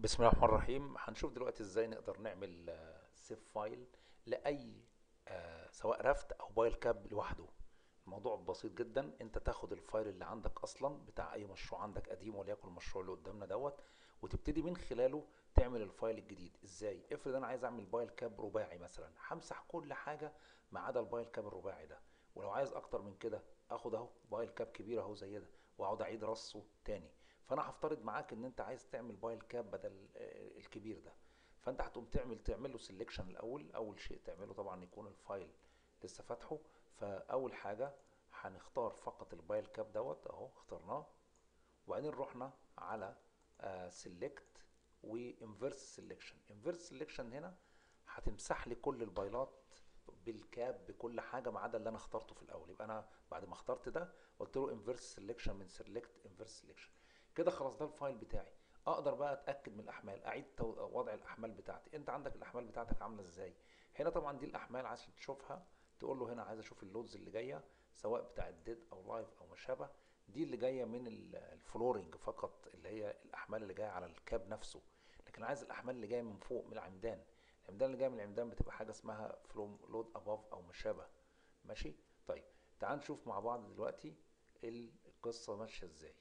بسم الله الرحمن الرحيم هنشوف دلوقتي ازاي نقدر نعمل سيف فايل لاي آه، سواء رافت او بايل كاب لوحده الموضوع بسيط جدا انت تاخد الفايل اللي عندك اصلا بتاع اي مشروع عندك قديم وليكن المشروع اللي قدامنا دوت وتبتدي من خلاله تعمل الفايل الجديد ازاي افرض انا عايز اعمل بايل كاب رباعي مثلا همسح كل حاجه ما عدا البايل كاب الرباعي ده ولو عايز اكتر من كده اخد اهو بايل كاب كبير اهو زي ده واقعد اعيد رصه تاني فانا هفترض معاك ان انت عايز تعمل بايل كاب بدل آه، الكبير ده فانت هتقوم تعمل تعمل له سيلكشن الاول اول شيء تعمله طبعا يكون الفايل لسه فاتحه فاول حاجه هنختار فقط البايل كاب دوت اهو اخترناه وبعدين رحنا على سيلكت وانفيرس سيلكشن انفيرس سيلكشن هنا هتمسح لي كل البايلات بالكاب بكل حاجه ما عدا اللي انا اخترته في الاول يبقى انا بعد ما اخترت ده قلت له انفيرس سيلكشن من سيلكت انفيرس سيلكشن كده خلاص ده الفايل بتاعي اقدر بقى اتاكد من الاحمال اعيد تو- وضع الاحمال بتاعتي انت عندك الاحمال بتاعتك عامله ازاي هنا طبعا دي الاحمال عشان تشوفها تقول له هنا عايز اشوف اللودز اللي جايه سواء بتاع الديد او لايف او ما شابه دي اللي جايه من ال- الفلورنج فقط اللي هي الاحمال اللي جايه على الكاب نفسه لكن عايز الاحمال اللي جايه من فوق من العمدان العمدان اللي جايه من العمدان بتبقى حاجه اسمها فلوم لود اباف او ما شابه ماشي طيب تعال نشوف مع بعض دلوقتي القصه ماشيه ازاي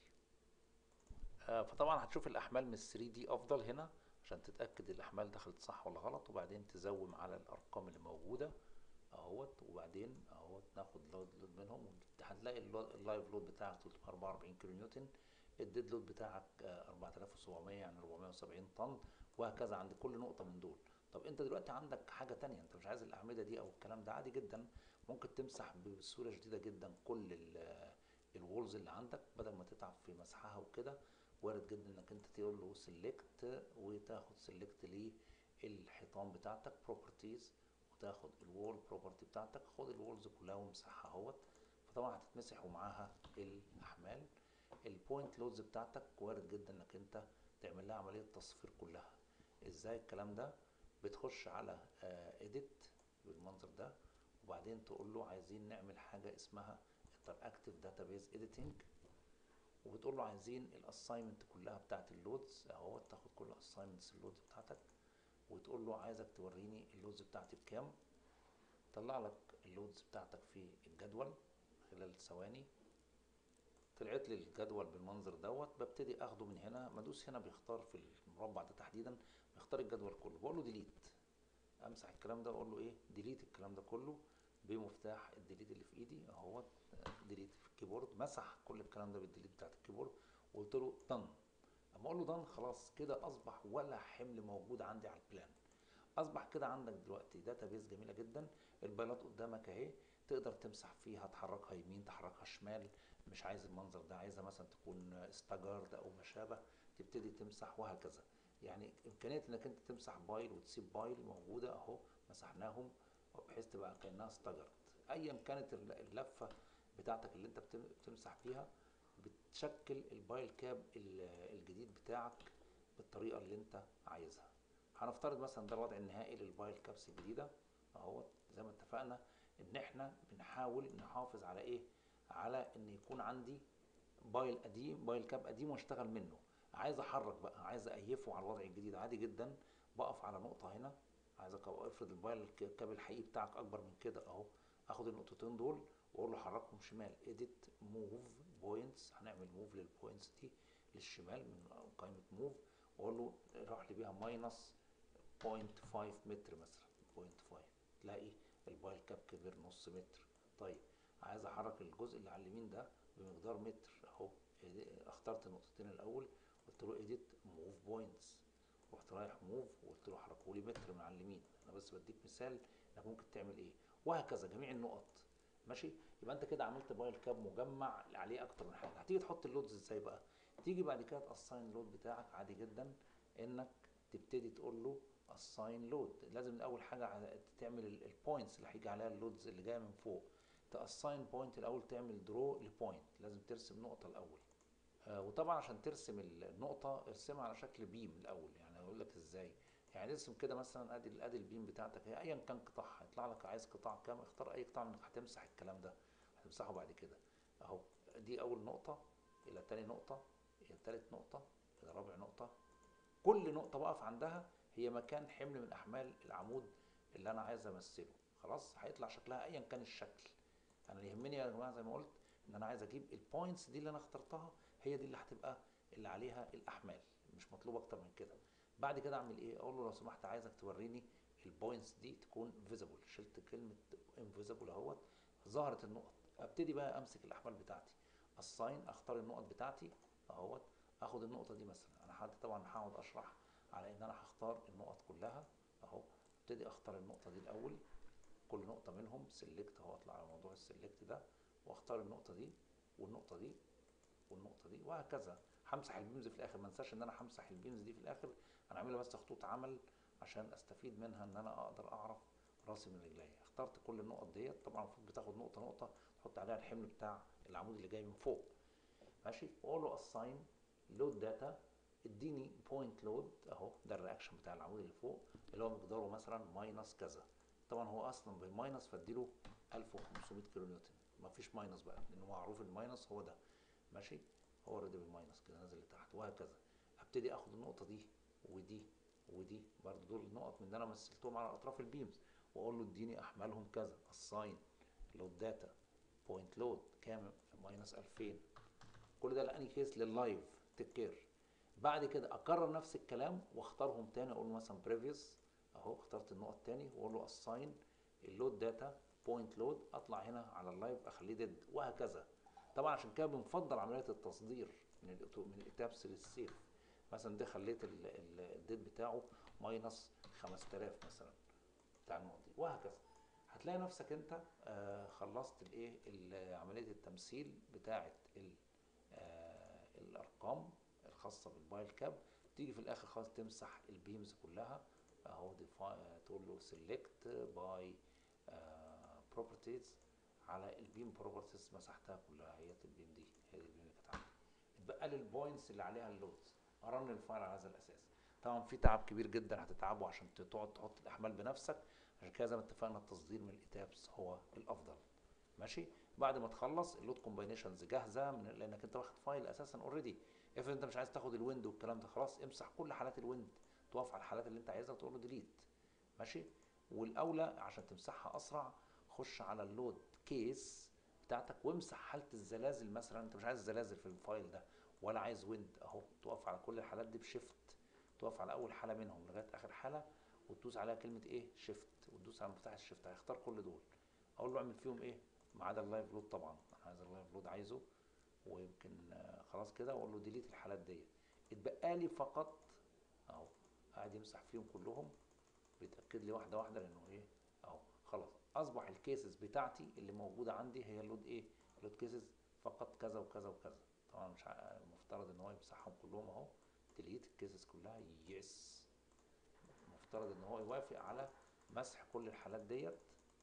آه، فطبعا هتشوف الاحمال من 3 دي افضل هنا عشان تتاكد الاحمال دخلت صح ولا غلط وبعدين تزوم على الارقام اللي موجوده اهوت وبعدين اهوت ناخد لود لود منهم هتلاقي اللو- اللايف لود بتاعك 344 كيلو نيوتن الديد لود بتاعك آه، 4700 يعني 470 طن وهكذا عند كل نقطه من دول طب انت دلوقتي عندك حاجه تانية انت مش عايز الاعمده دي او الكلام ده عادي جدا ممكن تمسح بسهوله شديده جدا كل ال- الوولز اللي عندك بدل ما تتعب في مسحها وكده وارد جدا انك انت تقول له سيلكت وتاخد سيلكت للحيطان بتاعتك بروبرتيز وتاخد الوول بروبرتي بتاعتك خد الوولز كلها وامسحها اهوت فطبعا هتتمسح ومعاها الاحمال البوينت لودز بتاعتك وارد جدا انك انت تعمل لها عمليه تصفير كلها ازاي الكلام ده بتخش على اديت بالمنظر ده وبعدين تقول له عايزين نعمل حاجه اسمها interactive database editing وبتقول له عايزين الاساينمنت كلها بتاعت اللودز اهو تاخد كل الاساينمنتس اللودز بتاعتك وتقول له عايزك توريني اللودز بتاعتي بكام طلع لك اللودز بتاعتك في الجدول خلال ثواني طلعت لي الجدول بالمنظر دوت ببتدي اخده من هنا بدوس هنا بيختار في المربع ده تحديدا بيختار الجدول كله بقول له ديليت امسح الكلام ده اقول له ايه ديليت الكلام ده كله بمفتاح الديليت اللي في ايدي اهوت ديليت في الكيبورد مسح كل الكلام ده بالديليت بتاعت الكيبورد وقلت له دن اما اقول له دن خلاص كده اصبح ولا حمل موجود عندي على البلان اصبح كده عندك دلوقتي داتابيز جميله جدا البيانات قدامك اهي تقدر تمسح فيها تحركها يمين تحركها شمال مش عايز المنظر ده عايزها مثلا تكون استجارد او ما شابه تبتدي تمسح وهكذا يعني امكانيه انك انت تمسح بايل وتسيب بايل موجوده اهو مسحناهم بحيث تبقى كانها استجرت ايا كانت الل- اللفه بتاعتك اللي انت بتم- بتمسح فيها بتشكل البايل كاب ال- الجديد بتاعك بالطريقه اللي انت عايزها هنفترض مثلا ده الوضع النهائي للبايل كابس الجديده اهو زي ما اتفقنا ان احنا بنحاول نحافظ على ايه على ان يكون عندي بايل قديم بايل كاب قديم واشتغل منه عايز احرك بقى عايز ايفه على الوضع الجديد عادي جدا بقف على نقطه هنا عايزك أبقى افرض البايل ك- كاب الحقيقي بتاعك اكبر من كده اهو اخد النقطتين دول واقول له حركهم شمال اديت موف بوينتس هنعمل موف للبوينتس دي للشمال من قائمه موف واقول له روح لي بيها ماينس 0.5 متر مثلا 0.5 تلاقي البايل كاب كبر نص متر طيب عايز احرك الجزء اللي على اليمين ده بمقدار متر اهو اخترت النقطتين الاول قلت له اديت موف بوينتس رحت رايح موف وقلت له حركه لي متر من على اليمين انا بس بديك مثال انك ممكن تعمل ايه وهكذا جميع النقط ماشي يبقى انت كده عملت بايل كاب مجمع عليه اكتر من حاجه هتيجي تحط اللودز ازاي بقى تيجي بعد كده تاساين اللود بتاعك عادي جدا انك تبتدي تقول له اساين لود لازم اول حاجه ع- تعمل البوينتس اللي هيجي عليها اللودز اللي جايه من فوق تاساين بوينت الاول تعمل درو لبوينت لازم ترسم نقطه الاول آه، وطبعا عشان ترسم النقطة ارسمها على شكل بيم الأول يعني هقول لك ازاي يعني ارسم كده مثلا ادي ادي البيم بتاعتك هي ايا كان قطاعها هيطلع لك عايز قطاع كام اختار اي قطاع انك هتمسح الكلام ده هتمسحه بعد كده اهو دي اول نقطة الى تاني نقطة الى تالت نقطة الى رابع نقطة كل نقطه بقف عندها هي مكان حمل من احمال العمود اللي انا عايز امثله خلاص هيطلع شكلها ايا كان الشكل انا اللي يهمني يا جماعه زي ما قلت ان انا عايز اجيب البوينتس دي اللي انا اخترتها هي دي اللي هتبقى اللي عليها الاحمال مش مطلوب اكتر من كده بعد كده اعمل ايه اقول له لو سمحت عايزك توريني البوينتس دي تكون فيزيبل شلت كلمه انفيزيبل اهوت ظهرت النقط ابتدي بقى امسك الاحمال بتاعتي الساين اختار النقط بتاعتي اهوت اخد النقطه دي مثلا انا حد طبعا هقعد اشرح على ان انا هختار النقط كلها اهو ابتدي اختار النقطه دي الاول كل نقطه منهم سيلكت اهو اطلع على موضوع السيلكت ده واختار النقطه دي والنقطه دي والنقطه دي وهكذا همسح البيمز في الاخر ما انساش ان انا همسح البيمز دي في الاخر انا عاملها بس خطوط عمل عشان استفيد منها ان انا اقدر اعرف راسي من رجلي اخترت كل النقط ديت طبعا المفروض بتاخد نقطه نقطه تحط عليها الحمل بتاع العمود اللي جاي من فوق ماشي واقول له اساين لود داتا اديني بوينت لود اهو ده الرياكشن بتاع العمود اللي فوق اللي هو مقداره مثلا ماينس كذا طبعا هو اصلا بالماينس فاديله 1500 كيلو نيوتن ما فيش ماينس بقى لان هو معروف الماينس هو ده ماشي هو اوريدي بالماينس كده نازل لتحت وهكذا ابتدي اخد النقطه دي ودي ودي برضو دول النقط من اللي انا مثلتهم على اطراف البيمز واقول له اديني احمالهم كذا الساين لود داتا بوينت لود كام ماينس 2000 كل ده لاني كيس لللايف تيك كير بعد كده اكرر نفس الكلام واختارهم تاني اقول له مثلا بريفيوس اهو اخترت النقط تاني واقول له اساين اللود داتا بوينت لود اطلع هنا على اللايف اخليه ديد وهكذا طبعا عشان كده بنفضل عمليه التصدير من الأتو- من الاتابس للسيف مثلا ده خليت ال- ال- الديد بتاعه ماينس 5000 مثلا بتاع النقط دي وهكذا هتلاقي نفسك انت آه، خلصت الايه ال- عمليه التمثيل بتاعه ال- آه، الارقام الخاصه بالبايل كاب تيجي في الاخر خالص تمسح البيمز كلها اهو define- تقول له select by آه، properties على البيم بروبرتيز مسحتها كلها هي البيم دي هي دي البيم اللي كانت عندي اتبقى لي البوينتس اللي عليها اللودز ارن الفايل على هذا الاساس طبعا في تعب كبير جدا هتتعبه عشان ت- تقعد تحط الاحمال بنفسك عشان كده زي ما اتفقنا التصدير من الاتابس هو الافضل ماشي بعد ما تخلص اللود كومباينيشنز جاهزه من لانك انت واخد فايل اساسا اوريدي افرض انت مش عايز تاخد الويند والكلام ده خلاص امسح كل حالات الويند توقف على الحالات اللي انت عايزها وتقول له ديليت ماشي والاولى عشان تمسحها اسرع خش على اللود كيس بتاعتك وامسح حاله الزلازل مثلا انت مش عايز زلازل في الفايل ده ولا عايز ويند اهو تقف على كل الحالات دي بشيفت تقف على اول حاله منهم لغايه اخر حاله وتدوس عليها كلمه ايه شيفت وتدوس على مفتاح الشيفت هيختار كل دول اقول له اعمل فيهم ايه ما عدا اللايف لود طبعا انا عايز اللايف لود عايزه ويمكن آه، خلاص كده واقول له ديليت الحالات ديت اتبقى لي فقط اهو قاعد يمسح فيهم كلهم بيتاكد لي واحده واحده لانه ايه اهو خلاص اصبح الكيسز بتاعتي اللي موجوده عندي هي اللود ايه اللود كيسز فقط كذا وكذا وكذا طبعا مش ع- المفترض ان هو يمسحهم كلهم اهو ديليت الكيسز كلها يس المفترض ان هو يوافق على مسح كل الحالات ديت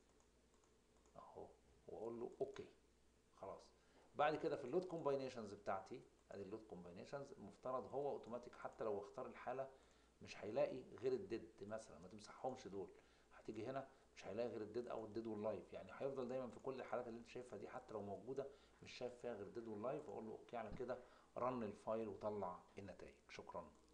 اهو واقول له اوكي خلاص بعد كده في اللود كومباينيشنز بتاعتي ادي اللود كومباينيشنز المفترض هو اوتوماتيك حتى لو اختار الحاله مش هيلاقي غير الديد مثلا ما تمسحهمش دول هتيجي هنا مش هيلاقي غير الديد او الديد واللايف يعني هيفضل دايما في كل الحالات اللي انت شايفها دي حتى لو موجوده مش شايف فيها غير الديد واللايف اقول له اوكي على كده رن الفايل وطلع النتائج شكرا